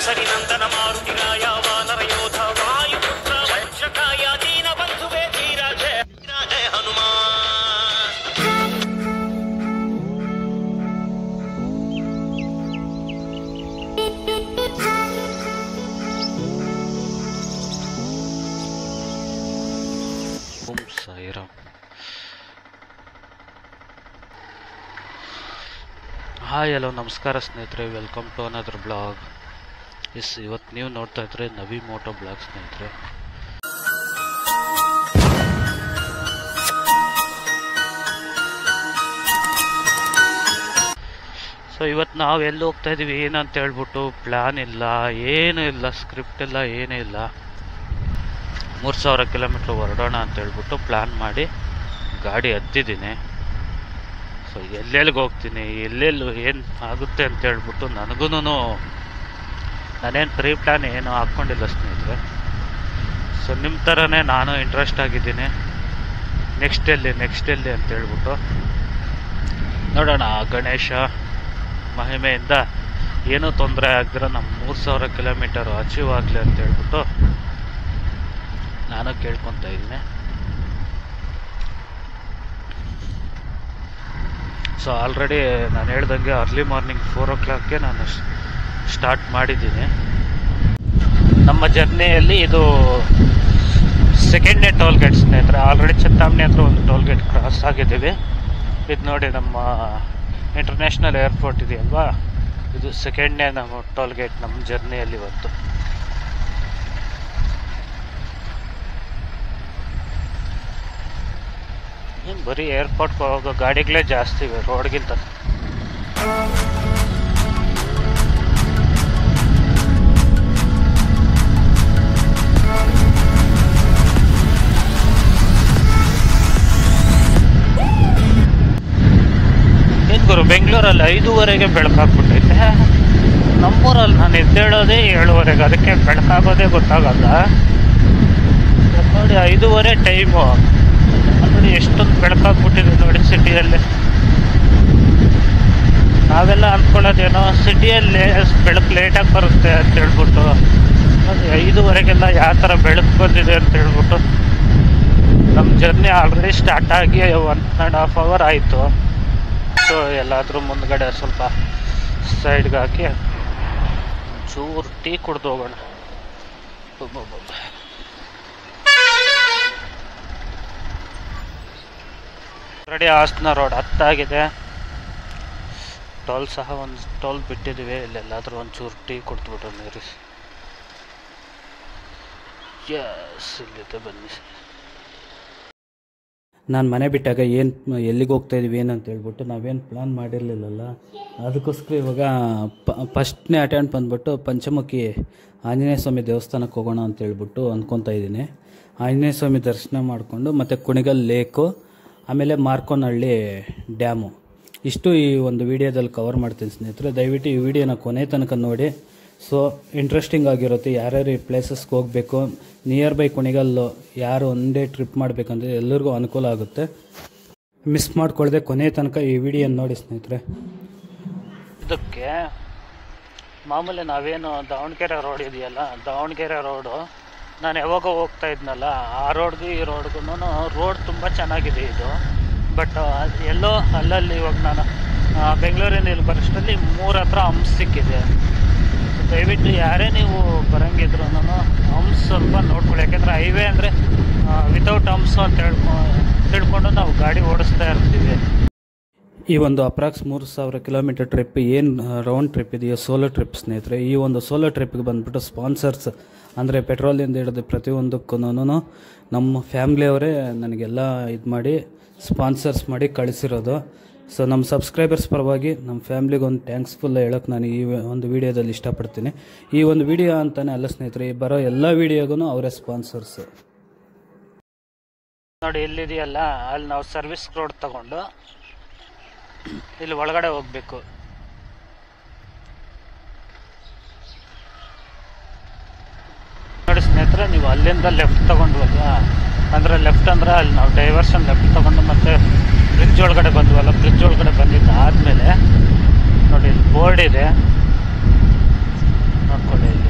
ಸರಿನಂದನ ಮಾರುತಿರಾಯ ವಾನರ ಯೋಧ ವಾಯುಪುತ್ರ ವಂಶಕಾಯ ದೀನ ಬಂಧುವೆ ಧೀರ ಜಯ ಧೀರ ಜಯ ಹನುಮಾನ್ ಓಂ ಸಾಯಿರಾಮ್ ಹಾಯ್ ಹಲೋ ನಮಸ್ಕಾರ ಸ್ನೇಹಿತರೆ ವೆಲ್ಕಮ್ ಟು ಅನದರ್ ಬ್ಲಾಗ್ ಎಸ್ ಇವತ್ತು ನೀವು ನೋಡ್ತಾ ಇದ್ರೆ ನವಿ ಮೋಟೋ ಬ್ಲಾಗ್ ಸ್ನೇಹಿತರೆ ಸೊ ಇವತ್ತು ನಾವು ಎಲ್ಲಿ ಹೋಗ್ತಾ ಇದೀವಿ ಏನಂತ ಹೇಳ್ಬಿಟ್ಟು ಪ್ಲ್ಯಾನ್ ಇಲ್ಲ ಏನೂ ಇಲ್ಲ ಸ್ಕ್ರಿಪ್ಟ್ ಇಲ್ಲ ಏನೂ ಇಲ್ಲ ಮೂರು ಸಾವಿರ ಕಿಲೋಮೀಟ್ರ್ ಹೊರಡೋಣ ಅಂತ ಹೇಳ್ಬಿಟ್ಟು ಪ್ಲ್ಯಾನ್ ಮಾಡಿ ಗಾಡಿ ಹತ್ತಿದ್ದೀನಿ ಸೊ ಎಲ್ಲೆಲ್ಲಿಗೆ ಹೋಗ್ತೀನಿ ಎಲ್ಲೆಲ್ಲಿ ಏನು ಆಗುತ್ತೆ ಅಂತ ಹೇಳ್ಬಿಟ್ಟು ನನಗೂ ನಾನೇನು ಪ್ರೀ ಪ್ಲ್ಯಾನ್ ಏನು ಹಾಕ್ಕೊಂಡಿಲ್ಲ ಸ್ನೇಹಿತರೆ ಸೊ ನಿಮ್ಮ ಥರನೇ ನಾನು ಇಂಟ್ರೆಸ್ಟ್ ಆಗಿದ್ದೀನಿ ನೆಕ್ಸ್ಟ್ ಎಲ್ಲಿ ನೆಕ್ಸ್ಟ್ ಎಲ್ಲಿ ಅಂತ ಹೇಳ್ಬಿಟ್ಟು ನೋಡೋಣ ಆ ಗಣೇಶ ಮಹಿಮೆಯಿಂದ ಏನೂ ತೊಂದರೆ ಆಗದಿರೋ ನಮ್ಮ ಮೂರು ಸಾವಿರ ಕಿಲೋಮೀಟರ್ ಅಚೀವ್ ಆಗಲಿ ಅಂತ ಹೇಳ್ಬಿಟ್ಟು ನಾನು ಕೇಳ್ಕೊತಾ ಇದ್ದೀನಿ ಸೊ ಆಲ್ರೆಡಿ ನಾನು ಹೇಳ್ದಂಗೆ ಅರ್ಲಿ ಮಾರ್ನಿಂಗ್ ಫೋರ್ ಓ ಕ್ಲಾಕ್ಗೆ ನಾನು ಸ್ಟಾರ್ಟ್ ಮಾಡಿದ್ದೀನಿ ನಮ್ಮ ಜರ್ನಿಯಲ್ಲಿ ಇದು ಸೆಕೆಂಡ್ನೇ ಟೋಲ್ ಗೇಟ್ ಸ್ನೇಹಿತರೆ ಆಲ್ರೆಡಿ ಚಿಂತಾಮಣಿ ಹತ್ರ ಒಂದು ಟೋಲ್ ಗೇಟ್ ಕ್ರಾಸ್ ಆಗಿದ್ದೀವಿ ಇದು ನೋಡಿ ನಮ್ಮ ಇಂಟರ್ನ್ಯಾಷನಲ್ ಏರ್ಪೋರ್ಟ್ ಇದೆಯಲ್ವಾ ಇದು ಸೆಕೆಂಡ್ನೇ ನಮ್ಮ ಟೋಲ್ ಗೇಟ್ ನಮ್ಮ ಜರ್ನಿಯಲ್ಲಿ ಇವತ್ತು ಏನ್ ಬರೀ ಏರ್ಪೋರ್ಟ್ಗೆ ಹೋಗೋ ಗಾಡಿಗಳೇ ಜಾಸ್ತಿ ಇವೆ ರೋಡ್ಗಿಂತ ಏನ್ ಗುರು ಬೆಂಗಳೂರಲ್ಲಿ ಐದೂವರೆಗೆ ಬೆಳಕಾಗ್ಬಿಟ್ಟೈತೆ ನಮ್ಮೂರಲ್ಲಿ ನಾನು ಎದ್ದೇಳೋದೇ ಏಳುವರೆಗೆ ಅದಕ್ಕೆ ಬೆಳಕಾಗೋದೇ ಗೊತ್ತಾಗಲ್ಲ ಇವತ್ತು ನೋಡಿ ಐದೂವರೆ ಟೈಮು ನೋಡಿ ಎಷ್ಟೊಂದು ಬೆಳಕಾಗ್ಬಿಟ್ಟಿದೆ ನೋಡಿ ಸಿಟಿಯಲ್ಲಿ ನಾವೆಲ್ಲ ಅಂದ್ಕೊಳ್ಳೋದೇನೋ ಸಿಟಿಯಲ್ಲಿ ಬೆಳಕು ಲೇಟಾಗಿ ಬರುತ್ತೆ ಅಂತ ಹೇಳ್ಬಿಟ್ಟು ನೋಡಿ ಐದುವರೆಗೆಲ್ಲ ಯಾವ ಥರ ಬೆಳಕು ಬಂದಿದೆ ಅಂತ ಹೇಳ್ಬಿಟ್ಟು ನಮ್ಮ ಜರ್ನಿ ಆಲ್ರೆಡಿ ಸ್ಟಾರ್ಟ್ ಆಗಿ ಒನ್ ಆ್ಯಂಡ್ ಹಾಫ್ ಅವರ್ ಆಯಿತು ಸೊ ಎಲ್ಲಾದರೂ ಮುಂದ್ಗಡೆ ಸ್ವಲ್ಪ ಸೈಡ್ಗೆ ಹಾಕಿ ಚೂರು ಟೀ ಕುಡ್ದು ಹೋಗೋಣ ಅಬ್ಬಬ್ಬಬ್ಬ. ರೆಡಿ ಹಾಸನ ರೋಡ್ ಹತ್ತಾಗಿದೆ ಟೋಲ್ ಸಹ ಒಂದು ಟೋಲ್ ಬಿಟ್ಟಿದ್ದೀವಿ ಇಲ್ಲೆಲ್ಲಾದರೂ ಒಂಚೂರು ಟೀ ಕೊಡ್ತ್ಬಿಟ್ಟು ನೀರು ಎಸ್ ಇಲ್ಲಿದೆ ಬನ್ನಿ ನಾನು ಮನೆ ಬಿಟ್ಟಾಗ ಏನು ಎಲ್ಲಿಗೆ ಹೋಗ್ತಾ ಇದೀವಿ ಏನಂತ ಹೇಳ್ಬಿಟ್ಟು ನಾವೇನು ಪ್ಲ್ಯಾನ್ ಮಾಡಿರಲಿಲ್ಲಲ್ಲ ಅದಕ್ಕೋಸ್ಕರ ಇವಾಗ ಫಸ್ಟ್ನೇ ಅಟೆಂಡ್ ಬಂದ್ಬಿಟ್ಟು ಪಂಚಮುಖಿ ಆಂಜನೇಯ ಸ್ವಾಮಿ ದೇವಸ್ಥಾನಕ್ಕೆ ಹೋಗೋಣ ಅಂತ ಹೇಳ್ಬಿಟ್ಟು ಅಂದ್ಕೊತಾ ಇದ್ದೀನಿ ಆಂಜನೇಯ ಸ್ವಾಮಿ ದರ್ಶನ ಮಾಡಿಕೊಂಡು ಮತ್ತು ಕುಣಿಗಲ್ ಲೇಕು ಆಮೇಲೆ ಮಾರ್ಕೋನಹಳ್ಳಿ ಡ್ಯಾಮು ಇಷ್ಟು ಈ ಒಂದು ವಿಡಿಯೋದಲ್ಲಿ ಕವರ್ ಮಾಡ್ತೀನಿ ಸ್ನೇಹಿತರೆ ದಯವಿಟ್ಟು ಈ ವಿಡಿಯೋನ ಕೊನೆ ತನಕ ನೋಡಿ ಸೊ ಇಂಟ್ರೆಸ್ಟಿಂಗ್ ಆಗಿರುತ್ತೆ ಯಾರ್ಯಾರು ಈ ಪ್ಲೇಸಸ್ಗೆ ಹೋಗಬೇಕು ನಿಯರ್ ಬೈ ಕುಣಿಗಲ್ಲು ಯಾರು ಒಂದೇ ಟ್ರಿಪ್ ಮಾಡಬೇಕಂದ್ರೆ ಎಲ್ಲರಿಗೂ ಅನುಕೂಲ ಆಗುತ್ತೆ ಮಿಸ್ ಮಾಡ್ಕೊಳ್ದೆ ಕೊನೆ ತನಕ ಈ ವಿಡಿಯೋ ನೋಡಿ ಸ್ನೇಹಿತರೆ ಇದಕ್ಕೆ ಮಾಮೂಲಿ ನಾವೇನು ದಾವಣಗೆರೆ ರೋಡ್ ಇದೆಯಲ್ಲ ದಾವಣಗೆರೆ ರೋಡು ನಾನು ಯಾವಾಗ ಹೋಗ್ತಾ ಇದ್ನಲ್ಲ ಆ ರೋಡ್ಗೂ ಈ ರೋಡ್ಗೂ ರೋಡ್ ತುಂಬ ಚೆನ್ನಾಗಿದೆ ಇದು ಬಟ್ ಎಲ್ಲೋ ಅಲ್ಲಲ್ಲಿ ಇವಾಗ ನಾನು ಆ, ಬೆಂಗಳೂರಿನ ಇಲ್ಲಿ ಬರೋಷ್ಟರಲ್ಲಿ ಮೂರ ಹತ್ರ ಹಂಸ್ ಸಿಕ್ಕಿದೆ ದಯವಿಟ್ಟು ಯಾರೇ ನೀವು ಬರಂಗಿದ್ರು ಹಂಸ್ ಸ್ವಲ್ಪ ನೋಡ್ಕೊಳ್ಳಿ ಯಾಕೆಂದರೆ ಹೈವೇ ಅಂದರೆ ವಿತೌಟ್ ಹಂಸ್ ಅಂತ ಹೇಳ್ಕೊ ತಿಳ್ಕೊಂಡು ನಾವು ಗಾಡಿ ಓಡಿಸ್ತಾ ಇರ್ತೀವಿ ಈ ಒಂದು ಅಪ್ರಾಕ್ಸ್ ಮೂರು ಸಾವಿರ ಕಿಲೋಮೀಟರ್ ಟ್ರಿಪ್ ಏನು ರೌಂಡ್ ಟ್ರಿಪ್ ಇದೆಯೋ ಸೋಲೋ ಟ್ರಿಪ್ ಸ್ನೇಹಿತರೆ ಈ ಒಂದು ಸೋಲೋ ಟ್ರಿಪ್ಗೆ ಬಂದ್ಬಿಟ್ಟು ಸ್ಪಾನ್ಸರ್ಸ್ ಅಂದರೆ ಪೆಟ್ರೋಲಿಂದ ಹಿಡಿದು ಪ್ರತಿಯೊಂದಕ್ಕೂ ನಮ್ಮ ಫ್ಯಾಮ್ಲಿಯವರೇ ನನಗೆಲ್ಲ ಇದು ಮಾಡಿ ಸ್ಪಾನ್ಸರ್ಸ್ ಮಾಡಿ ಕಳಿಸಿರೋದು ಸೊ ನಮ್ಮ ಸಬ್ಸ್ಕ್ರೈಬರ್ಸ್ ಪರವಾಗಿ ನಮ್ಮ ಫ್ಯಾಮ್ಲಿಗೆ ಒಂದು ಥ್ಯಾಂಕ್ಸ್ಫುಲ್ ಹೇಳೋಕ್ಕೆ ನಾನು ಈ ಒಂದು ವಿಡಿಯೋದಲ್ಲಿ ಇಷ್ಟಪಡ್ತೀನಿ ಈ ಒಂದು ವಿಡಿಯೋ ಅಂತಾನೆ ಅಲ್ಲ ಸ್ನೇಹಿತರೆ ಈ ಬರೋ ಎಲ್ಲ ವಿಡಿಯೋಗೂ ಅವರೇ ಸ್ಪಾನ್ಸರ್ಸ್ ನೋಡಿ ಇಲ್ಲಿದೆಯಲ್ಲ ಅಲ್ಲಿ ನಾವು ಸರ್ವಿಸ್ ರೋಡ್ ತಗೊಂಡು ಇಲ್ಲಿ ಒಳಗಡೆ ಹೋಗ್ಬೇಕು ನೋಡಿ ಸ್ನೇಹಿತರೆ ನೀವು ಅಲ್ಲಿಂದ ಲೆಫ್ಟ್ ತಗೊಂಡ್ವಲ್ವಾ ಅಂದರೆ ಲೆಫ್ಟ್ ಅಂದ್ರೆ ಅಲ್ಲಿ ನಾವು ಡೈವರ್ಷನ್ ಲೆಫ್ಟ್ ತಗೊಂಡು ಮತ್ತೆ ಬ್ರಿಡ್ಜ್ ಒಳಗಡೆ ಬಂದ್ವಲ್ಲ ಬ್ರಿಡ್ಜ್ ಒಳಗಡೆ ಬಂದಿದ್ದು ಆದಮೇಲೆ ನೋಡಿ ಇಲ್ಲಿ ಬೋರ್ಡ್ ಇದೆ ನೋಡ್ಕೊಳ್ಳಿ ಇಲ್ಲಿ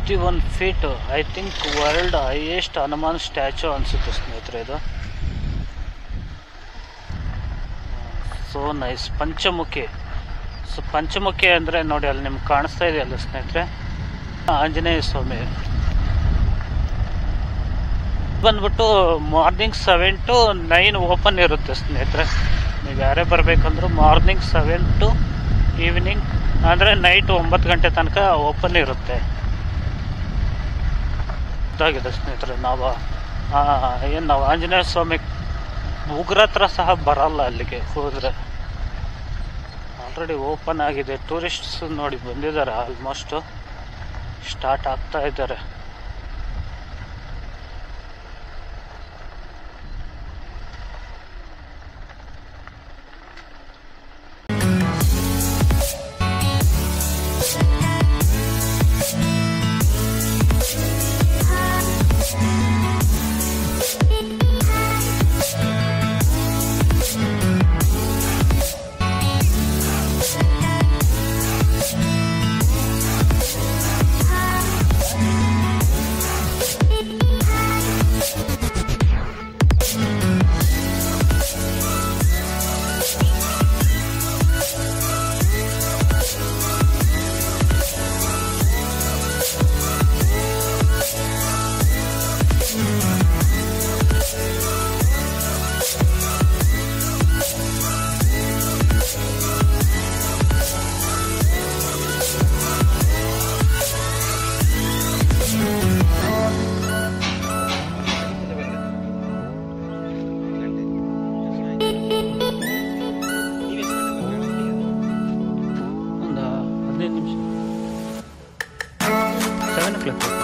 sixty one feet I think world highest Hanuman statue ಅನಿಸುತ್ತೆ ಸ್ನೇಹಿತರೆ ಇದು so nice Panchamukhi so Panchamukhi ಅಂದರೆ ನೋಡಿ ಅಲ್ಲಿ ನಿಮ್ಗೆ ಕಾಣಿಸ್ತಾ ಇದೆಯಲ್ಲ ಸ್ನೇಹಿತರೆ ಆಂಜನೇಯ ಸ್ವಾಮಿ ಬಂದ್ಬಿಟ್ಟು morning seven to nine open ಇರುತ್ತೆ ಸ್ನೇಹಿತರೆ ನೀವು ಯಾರೇ ಬರಬೇಕಂದ್ರೂ ಮಾರ್ನಿಂಗ್ ಸೆವೆನ್ ಟು ಈವ್ನಿಂಗ್ ಅಂದರೆ ನೈಟ್ ಒಂಬತ್ತು ಗಂಟೆ ತನಕ ಓಪನ್ ಇರುತ್ತೆ ಇದಾಗಿದೆ ಸ್ನೇಹಿತರೆ ನಾವು ಏನು ನಾವು ಆಂಜನೇಯ ಸ್ವಾಮಿ ಉಗ್ರ ಹತ್ರ ಸಹ ಬರಲ್ಲ ಅಲ್ಲಿಗೆ ಹೋದರೆ ಆಲ್ರೆಡಿ ಓಪನ್ ಆಗಿದೆ ಟೂರಿಸ್ಟ್ಸ್ ನೋಡಿ ಬಂದಿದ್ದಾರೆ ಆಲ್ಮೋಸ್ಟ್ ಸ್ಟಾರ್ಟ್ ಆಗ್ತಾ ಇದ್ದಾರೆ ಒಂದು ಹದಿನೈದು ನಿಮಿಷ ಸೆವೆನ್ ಓ ಕ್ಲಾಕ್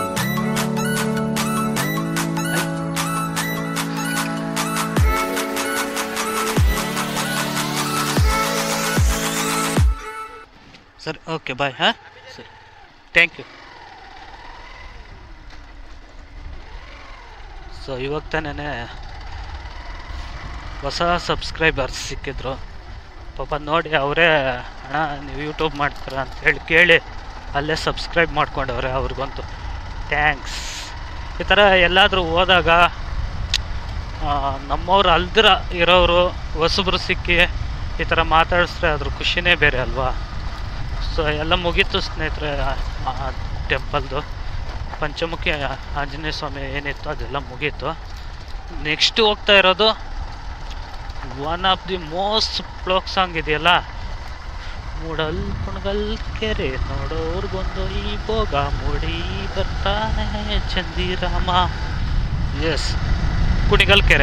ಸರಿ ಓಕೆ ಬಾಯ್ ಹಾಂ ಸರಿ ಥ್ಯಾಂಕ್ ಯು ಸೊ ಇವಾಗ ತಾನೇ ಹೊಸ ಸಬ್ಸ್ಕ್ರೈಬರ್ಸ್ ಸಿಕ್ಕಿದ್ರು ಪಾಪ ನೋಡಿ ಅವರೇ ಅಣ್ಣ ನೀವು ಯೂಟ್ಯೂಬ್ ಮಾಡ್ತೀರ ಅಂತ ಹೇಳಿ ಕೇಳಿ ಅಲ್ಲೇ ಸಬ್ಸ್ಕ್ರೈಬ್ ಮಾಡ್ಕೊಂಡವ್ರೆ ಅವ್ರಿಗಂತೂ ಥ್ಯಾಂಕ್ಸ್ ಈ ಥರ ಎಲ್ಲಾದರೂ ಹೋದಾಗ ಆ, ನಮ್ಮವ್ರು ಅಲ್ದಿರ ಇರೋರು ಹೊಸಬ್ರು ಸಿಕ್ಕಿ ಈ ಥರ ಮಾತಾಡಿಸ್ರೆ ಅದ್ರ ಖುಷಿನೇ ಬೇರೆ ಅಲ್ವಾ ಸೊ ಎಲ್ಲ ಮುಗೀತು ಸ್ನೇಹಿತರೆ ಟೆಂಪಲ್ದು ಪಂಚಮುಖಿ ಆಂಜನೇಯ ಸ್ವಾಮಿ ಏನಿತ್ತು ಅದೆಲ್ಲ ಮುಗೀತು ನೆಕ್ಸ್ಟ್ ಹೋಗ್ತಾ ಇರೋದು one of the most folk song ಇದೆಯಲ್ಲ ಮೂಡಲ್ ಕುಣಗಲ್ ಕೆರೆ ನೋಡೋರ್ಗೊಂದು ಈ ಭೋಗ ಮೂಡಿ ಬರ್ತಾನೆ ಚಂದಿರಾಮ ಎಸ್ ಕುಣಿಗಲ್ ಕೆರೆ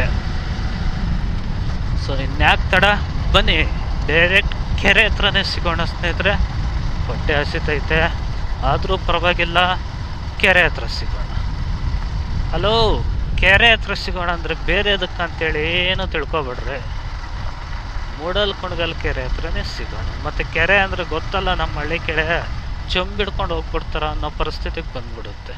ಸೊ ಇನ್ಯಾಕ್ ತಡ ಬನ್ನಿ ಡೈರೆಕ್ಟ್ ಕೆರೆ ಹತ್ರನೇ ಸಿಗೋಣ ಸ್ನೇಹಿತರೆ ಹೊಟ್ಟೆ ಹಸಿತೈತೆ ಆದರೂ ಪರವಾಗಿಲ್ಲ ಕೆರೆ ಹತ್ರ ಸಿಗೋಣ ಹಲೋ ಕೆರೆ ಹತ್ರ ಸಿಗೋಣ ಅಂದರೆ ಬೇರೆ ಅಂತೇಳಿ ಏನು ತಿಳ್ಕೊಬೇಡ್ರಿ ಮೂಡಲ್ ಕುಣಗಲ್ ಕೆರೆ ಹತ್ರನೇ ಸಿಗೋಣ ಮತ್ತು ಕೆರೆ ಅಂದರೆ ಗೊತ್ತಲ್ಲ ನಮ್ಮ ಹಳ್ಳಿ ಕೆರೆ ಚೊಂಬಿಡ್ಕೊಂಡು ಹೋಗ್ಬಿಡ್ತಾರ ಅನ್ನೋ ಪರಿಸ್ಥಿತಿಗೆ ಬಂದ್ಬಿಡುತ್ತೆ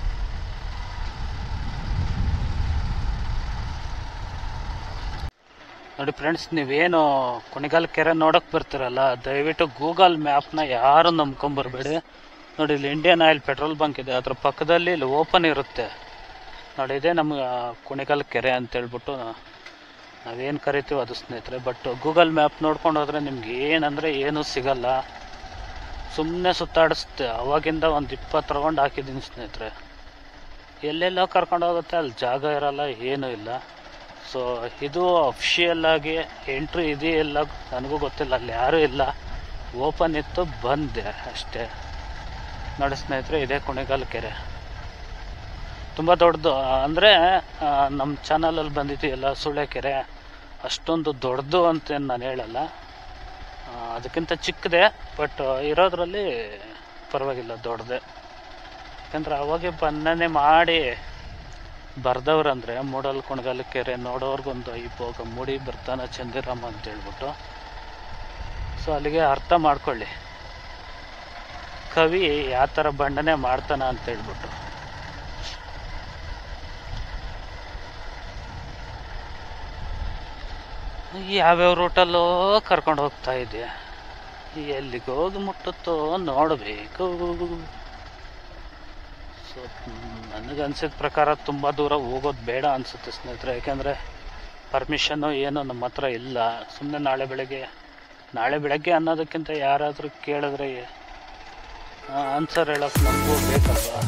ನೋಡಿ ಫ್ರೆಂಡ್ಸ್ ನೀವೇನು ಕುಣಿಗಲ್ ಕೆರೆ ನೋಡಕ್ ಬರ್ತೀರಲ್ಲ ದಯವಿಟ್ಟು ಗೂಗಲ್ ಮ್ಯಾಪ್ನ ಯಾರು ನಂಬ್ಕೊಂಬರ್ಬೇಡಿ ನೋಡಿ ಇಲ್ಲಿ ಇಂಡಿಯನ್ ಆಯಿಲ್ ಪೆಟ್ರೋಲ್ ಬಂಕ್ ಇದೆ ಅದ್ರ ಪಕ್ಕದಲ್ಲಿ ಇಲ್ಲಿ ಓಪನ್ ಇರುತ್ತೆ ನೋಡಿ ಇದೇ ನಮ್ಮ ಕುಣಿಗಲ್ ಕೆರೆ ಅಂತ ಹೇಳ್ಬಿಟ್ಟು ನಾವೇನು ಕರಿತೀವಿ ಅದು ಸ್ನೇಹಿತರೆ ಬಟ್ ಗೂಗಲ್ ಮ್ಯಾಪ್ ನೋಡ್ಕೊಂಡು ಹೋದ್ರೆ ನಿಮ್ಗೆ ಏನಂದರೆ ಏನೂ ಸಿಗಲ್ಲ ಸುಮ್ಮನೆ ಸುತ್ತಾಡಿಸುತ್ತೆ ಅವಾಗಿಂದ ಒಂದು ಇಪ್ಪತ್ತು ರೌಂಡ್ ಹಾಕಿದ್ದೀನಿ ಸ್ನೇಹಿತರೆ ಎಲ್ಲೆಲ್ಲೋ ಕರ್ಕೊಂಡು ಹೋಗುತ್ತೆ ಅಲ್ಲಿ ಜಾಗ ಇರಲ್ಲ ಏನೂ ಇಲ್ಲ ಸೊ ಇದು ಅಫಿಷಿಯಲ್ ಆಗಿ ಎಂಟ್ರಿ ಇದೆಯಲ್ಲ ನನಗೂ ಗೊತ್ತಿಲ್ಲ ಅಲ್ಲಿ ಯಾರೂ ಇಲ್ಲ ಓಪನ್ ಇತ್ತು ಬಂದೆ ಅಷ್ಟೇ ನೋಡಿ ಸ್ನೇಹಿತರೆ ಇದೇ ಕುಣಿಗಲ್ ಕೆರೆ ತುಂಬ ದೊಡ್ಡದು ಅಂದರೆ ನಮ್ಮ ಚಾನಲಲ್ಲಿ ಬಂದಿದೆಯಲ್ಲ ಸೂಳೆಕೆರೆ ಅಷ್ಟೊಂದು ದೊಡ್ಡದು ಅಂತ ನಾನು ಹೇಳಲ್ಲ ಆ, ಅದಕ್ಕಿಂತ ಚಿಕ್ಕದೆ ಬಟ್ ಇರೋದ್ರಲ್ಲಿ ಪರವಾಗಿಲ್ಲ ದೊಡ್ಡದೆ ಯಾಕಂದ್ರೆ ಅವಾಗೆ ಬನ್ನನೆ ಮಾಡಿ ಬರ್ದವ್ರಂದ್ರೆ ಮೂಡಲ್ ಕುಣಗಲ್ ಕೆರೆ ನೋಡೋರ್ಗೊಂದು ಇವಾಗ ಮೂಡಿ ಬರ್ತಾನ ಚಂದಿರಾಮ ಅಂತ ಹೇಳ್ಬಿಟ್ಟು ಸೊ ಅಲ್ಲಿಗೆ ಅರ್ಥ ಮಾಡ್ಕೊಳ್ಳಿ ಕವಿ ಯಾವ ಥರ ಬಣ್ಣನೆ ಮಾಡ್ತಾನ ಅಂತ ಹೇಳ್ಬಿಟ್ಟು ಯಾವ್ಯಾವ ರೂಟಲ್ಲೋ ಕರ್ಕೊಂಡು ಹೋಗ್ತಾ ಇದೆಯಾ ಎಲ್ಲಿಗೆ ಹೋಗಿ ಮುಟ್ಟುತ್ತೋ ನೋಡಬೇಕು ಸೊ ಸೊ ನನಗೆ ಅನ್ಸಿದ ಪ್ರಕಾರ ತುಂಬ ದೂರ ಹೋಗೋದು ಬೇಡ ಅನಿಸುತ್ತೆ ಸ್ನೇಹಿತರೆ ಯಾಕೆಂದರೆ ಪರ್ಮಿಷನ್ನು ಏನು ನಮ್ಮ ಹತ್ರ ಇಲ್ಲ ಸುಮ್ಮನೆ ನಾಳೆ ಬೆಳಗ್ಗೆ ನಾಳೆ ಬೆಳಗ್ಗೆ ಅನ್ನೋದಕ್ಕಿಂತ ಯಾರಾದರೂ ಕೇಳಿದ್ರೆ ಆನ್ಸರ್ ಹೇಳೋಕೆ ನಮಗೂ ಬೇಕಲ್ವಾ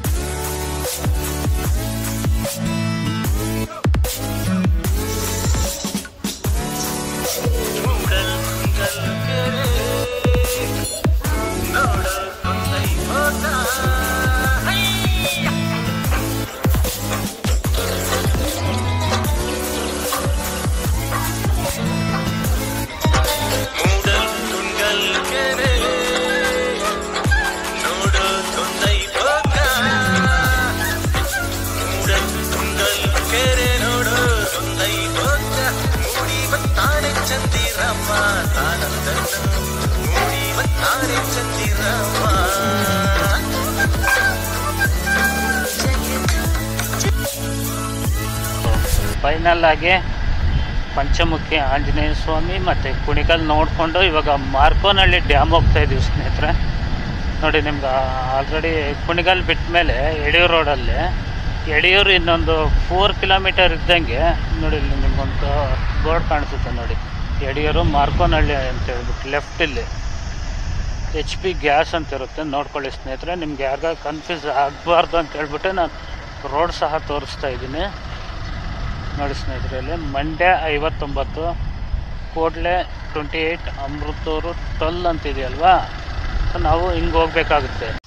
ಮೂಡಲ್ ಕುಂಡಲ್ ಕೆರೆ ನೋಡಲ್ ಕೊಂಡೈ ಹೋದ ಮೂಡಲ್ ಕುಂಡಲ್ ಕೆರೆ ನೋಡು ತೊಂದೈ ಹೋದ ಮೂಡಲ್ ಕುಂಡಲ್ ಕೆರೆ ನೋಡು ತೊಂದೈ ಹೋದ ಮೂಡಿ ಬತ್ತಾನೆ ಚಂದಿರಮ್ಮ ತಾನಂದನು ಮೂಡಿ ಬತ್ತಾನೆ ಚಂದಿರಮ್ಮ ಫೈನಲ್ ಆಗಿ ಪಂಚಮುಖಿ ಆಂಜನೇಯ ಸ್ವಾಮಿ ಮತ್ತು ಕುಣಿಗಲ್ ನೋಡಿಕೊಂಡು ಇವಾಗ ಮಾರ್ಕೋನಹಳ್ಳಿ ಡ್ಯಾಮ್ ಹೋಗ್ತಾ ಇದೀವಿ ಸ್ನೇಹಿತರೆ ನೋಡಿ ನಿಮ್ಗೆ ಆಲ್ರೆಡಿ ಕುಣಿಗಲ್ ಬಿಟ್ಟ ಮೇಲೆ ಯಡಿಯೂರು ರೋಡಲ್ಲಿ ಯಡಿಯೂರು ಇನ್ನೊಂದು ಫೋರ್ ಕಿಲೋಮೀಟರ್ ಇದ್ದಂಗೆ ನೋಡಿ ಇಲ್ಲಿ ನಿಮ್ಗೊಂದು ಬೋರ್ಡ್ ಕಾಣಿಸುತ್ತೆ ನೋಡಿ ಯಡಿಯೂರು ಮಾರ್ಕೋನಹಳ್ಳಿ ಅಂತ ಹೇಳ್ಬಿಟ್ಟು ಲೆಫ್ಟಲ್ಲಿ ಎಚ್ ಪಿ ಗ್ಯಾಸ್ ಅಂತ ಇರುತ್ತೆ ನೋಡ್ಕೊಳ್ಳಿ ಸ್ನೇಹಿತರೆ ನಿಮ್ಗೆ ಯಾರಿಗ ಕನ್ಫ್ಯೂಸ್ ಆಗಬಾರ್ದು ಅಂತ ಹೇಳ್ಬಿಟ್ಟು ನಾನು ರೋಡ್ ಸಹ ತೋರಿಸ್ತಾ ಇದ್ದೀನಿ ನೋಡಿ ಸ್ನೇಹಿತರೆ ಇಲ್ಲಿ ಮಂಡ್ಯ ಐವತ್ತೊಂಬತ್ತು ಕೋಡ್ಲೆ ಟ್ವೆಂಟಿ ಏಯ್ಟ್ ಅಮೃತೂರು ಟ್ವೆಲ್ ಅಂತಿದೆಯಲ್ವಾ ಸೊ ನಾವು ಹಿಂಗೆ ಹೋಗ್ಬೇಕಾಗುತ್ತೆ